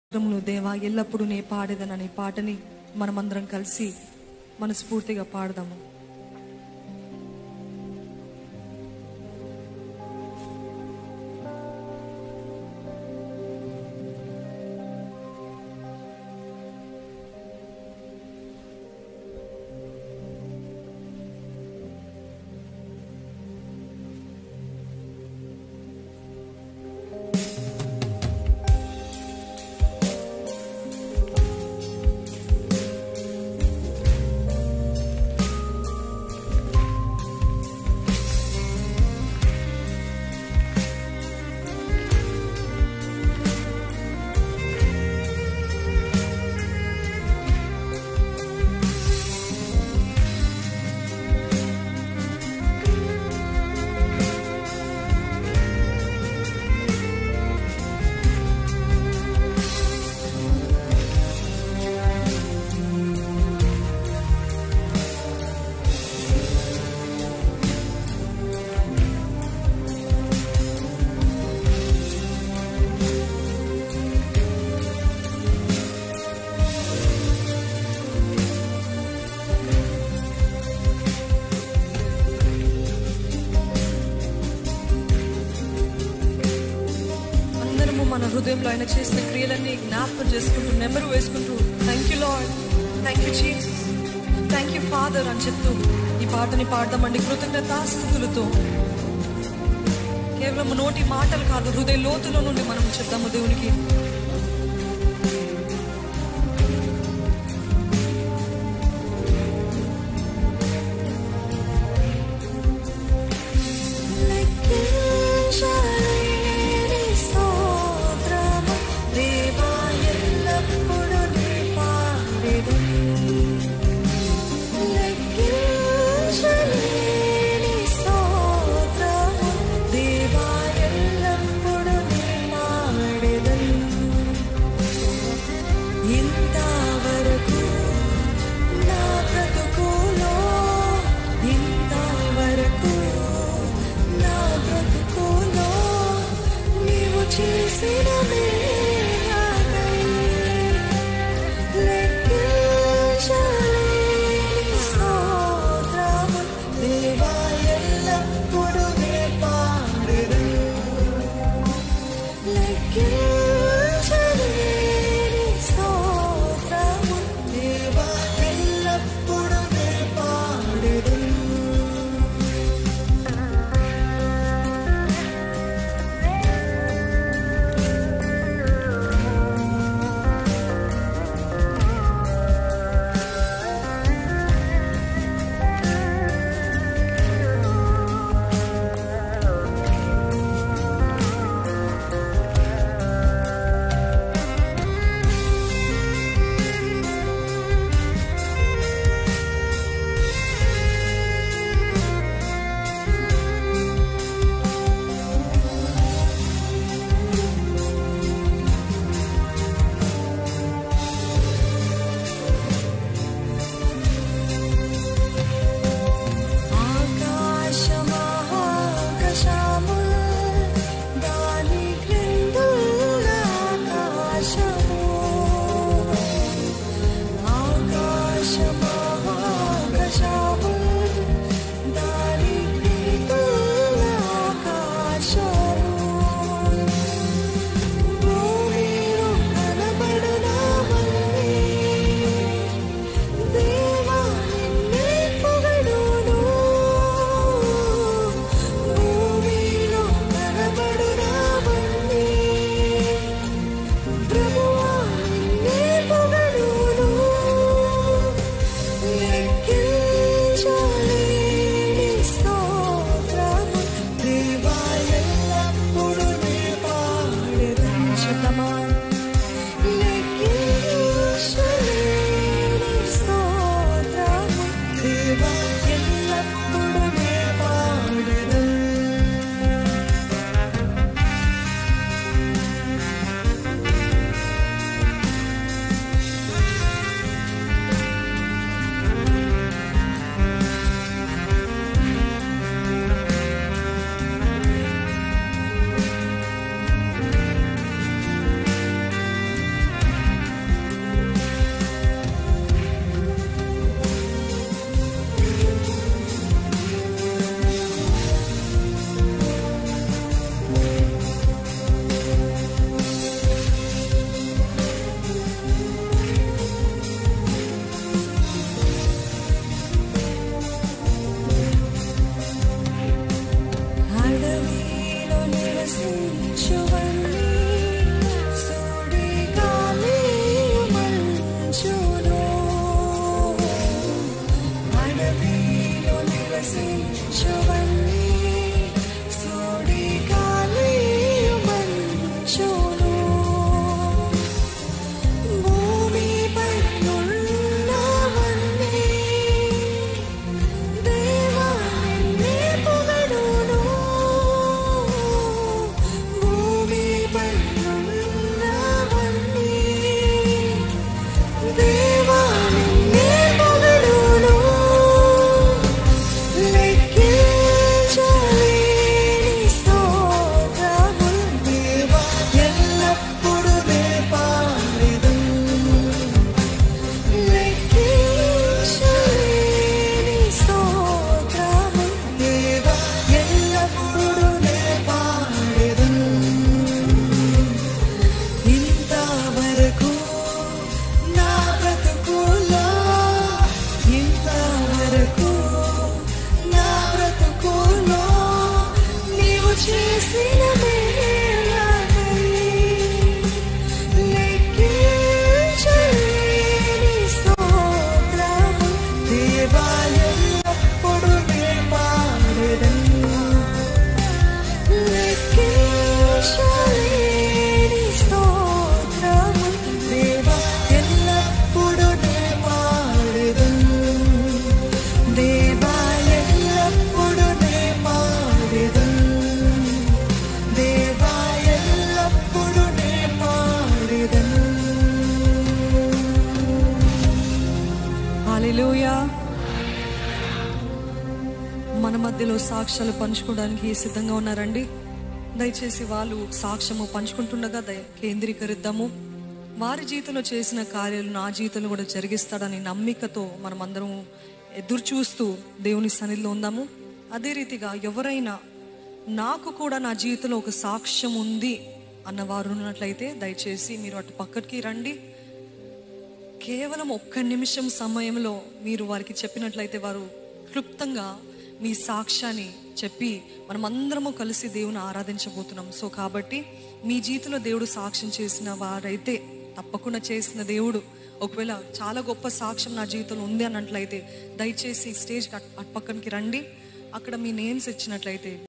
స్తోత్రములు దేవా ఎల్లప్పుడూ నే పాడేదనని పాటని మనమందరం కలిసి మనస్ఫూర్తిగా పాడదాము అందరము మన హృదయంలో ఆయన చేసిన క్రియలన్నీ జ్ఞాపకం చేసుకుంటూ నెంబర్ వేసుకుంటూ thank you Lord thank you chief thank you father అని చెప్తూ ఈ పాటని పాడదామండి కృతజ్ఞతాస్థుతులతో కేవలం నోటి మాటలు కాదు హృదయ లోతులో నుండి మనం చెప్దాము దేవునికి లెక్కించలేని స్తోత్రము దేవా ఎల్లప్పుడూ నీ పాడెదను. లెక్కించలేని స్తోత్రము దేవా ఎల్లప్పుడూ నీ పాడెదను. మధ్యలో సాక్ష్యాలు పంచుకోవడానికి సిద్ధంగా ఉన్నారండి దయచేసి వాళ్ళు సాక్ష్యము పంచుకుంటుండగా దయ కేంద్రీకరిద్దాము వారి జీవితంలో చేసిన కార్యాలు నా జీవితంలో కూడా జరిగిస్తాడని నమ్మికతో మనమందరం ఎదురు చూస్తూ దేవుని సన్నిధిలో ఉందాము అదే రీతిగా ఎవరైనా నాకు కూడా నా జీవితంలో ఒక సాక్ష్యం ఉంది అన్నవారు ఉన్నట్లయితే దయచేసి మీరు అటు పక్కకి రండి కేవలం ఒక్క నిమిషం సమయంలో మీరు వారికి చెప్పినట్లయితే వారు క్లుప్తంగా మీ సాక్ష్యాన్ని చెప్పి మనమందరము కలిసి దేవుని ఆరాధించబోతున్నాం సో కాబట్టి మీ జీవితంలో దేవుడు సాక్ష్యం చేసిన వారైతే తప్పకుండా చేసిన దేవుడు ఒకవేళ చాలా గొప్ప సాక్ష్యం నా జీవితంలో ఉంది అన్నట్లయితే దయచేసి స్టేజ్ అటు పక్కనికి రండి అక్కడ మీ నేమ్స్ ఇచ్చినట్లయితే